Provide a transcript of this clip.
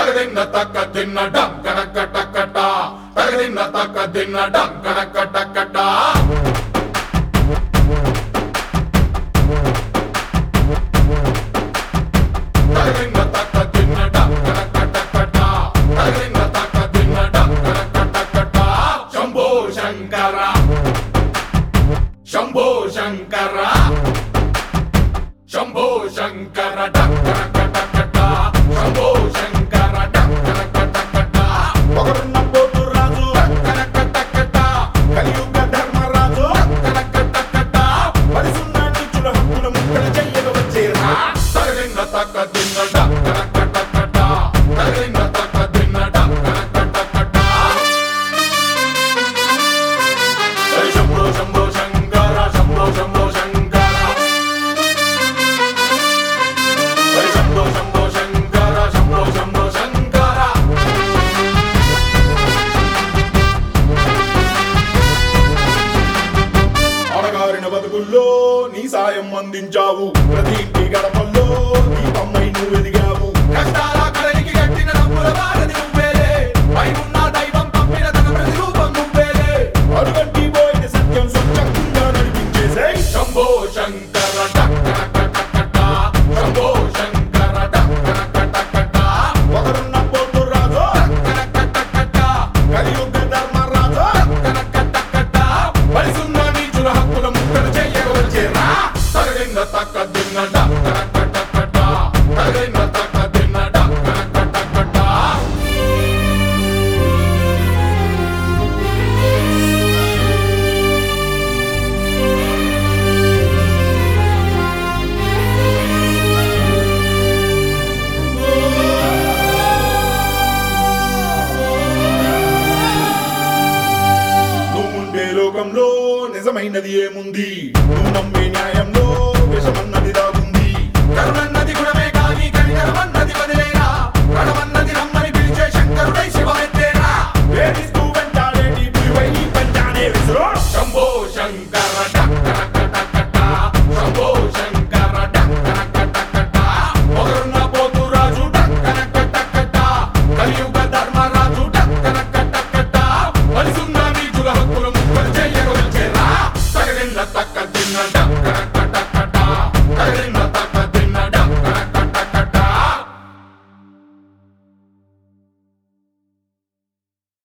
తగదిన్న తక్క తిన్న డంకనక్క టక్కట తగదిన్న తక్క తిన్న డంకనక్క టక్కట తగదిన్న తక్క తిన్న డంకనక్క టక్కట తగదిన్న తక్క తిన్న డంకనక్క టక్కట శంభో శంకర శంభో శంకర శంభో శంకర డంకనక్క టక్కట శంభో శంకర డంకనక్క టక్కట ఒకరున్న పోతు రాజు టక్కనక్క టక్కట కలియుగ ధర్మరాజు టక్కనక్క టక్కట పరిసున్న నీచుల హక్కుల ముక్కలు చెయ్యక వచ్చేరా తగదిన్న తక్క తిన్న డంకనక్క టక్కట తగదిన్న తక్క తిన్న డంకనక్క టక్కట హరి శంభో శంభో శంకర శంభో శంభో శంకర హరి శంభో శంభో శంకర శంభో శంభో శంకర అడగారిన బతుకుల్లో నీ సాయం అందించావు ప్రతి ఇంటి గడపల్లో దీపమ్మై నువ్వు ఎదిగావు కష్టాల కడలికి కట్టిన డబ్బుల వారధి నువ్వేలే పై ఉన్న దైవం పంపిన తన ప్రతిరూపం నువ్వేలే అడుగంటి పోయిన సత్యం స్వచ్ఛంగా నడిపించేసే శంభో శంకర టక్కనక టక్కట శంభో శంకర టక్కనక టక్కట ఒకరున్న పోతు రాజు టక్కనక టక్కట కలియుగ ధర్మరాజు టక్కనక టక్కట వయసున్న నీచుల హక్కుల ముక్కలు చెయ్యక వచ్చేరా తగదిన్న తక్క దిన్న టక్కనక టక్కట తగదిన్న తక్క దిన్న టక్కనక టక్కట నువ్వుండే లోకంలో నిజమైనది ఏముంది